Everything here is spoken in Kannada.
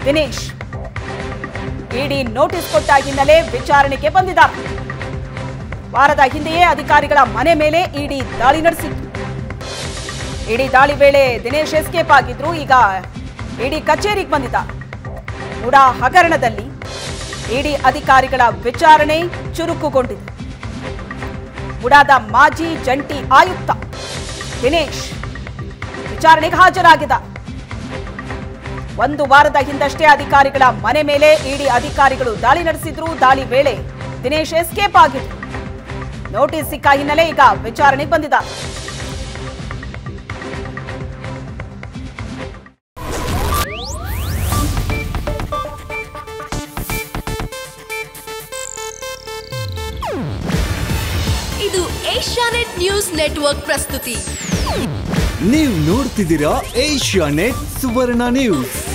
ದಿನೇಶ್ ಇಡಿ ನೋಟಿಸ್ ಕೊಟ್ಟ ಹಿನ್ನೆಲೆ ವಿಚಾರಣೆಗೆ ಬಂದಿದ್ದಾರೆ ವಾರದ ಹಿಂದೆಯೇ ಅಧಿಕಾರಿಗಳ ಮನೆ ಮೇಲೆ ಇಡಿ ದಾಳಿ ನಡೆಸಿತ್ತು ಇಡಿ ದಾಳಿ ವೇಳೆ ದಿನೇಶ್ ಎಸ್ಕೇಪ್ ಆಗಿದ್ರು ಈಗ ಇಡಿ ಕಚೇರಿಗೆ ಬಂದಿದ್ದ ಮುಡಾ ಹಗರಣದಲ್ಲಿ ಇಡಿ ಅಧಿಕಾರಿಗಳ ವಿಚಾರಣೆ ಚುರುಕುಗೊಂಡಿದೆ ಮುಡಾದ ಮಾಜಿ ಜಂಟಿ ಆಯುಕ್ತ ದಿನೇಶ್ ವಿಚಾರಣೆಗೆ ಹಾಜರಾಗಿದ್ದ ಒಂದು ವಾರದ ಹಿಂದಷ್ಟೇ ಅಧಿಕಾರಿಗಳ ಮನೆ ಮೇಲೆ ಇಡಿ ಅಧಿಕಾರಿಗಳು ದಾಳಿ ನಡೆಸಿದ್ರು ದಾಳಿ ವೇಳೆ ದಿನೇಶ್ ಎಸ್ಕೇಪ್ ಆಗಿದ್ರು ನೋಟಿಸ್ ಸಿಕ್ಕ ಹಿನ್ನೆಲೆ ಈಗ ವಿಚಾರಣೆಗೆ ಬಂದಿದ್ದ ಇದು ಏಷ್ಯಾನೆಟ್ ನ್ಯೂಸ್ ನೆಟ್ವರ್ಕ್ ಪ್ರಸ್ತುತಿ ನೀವು ನೋಡ್ತಿದ್ದೀರಾ ಏಷ್ಯಾ ನೆಟ್ ಸುವರ್ಣ ನ್ಯೂಸ್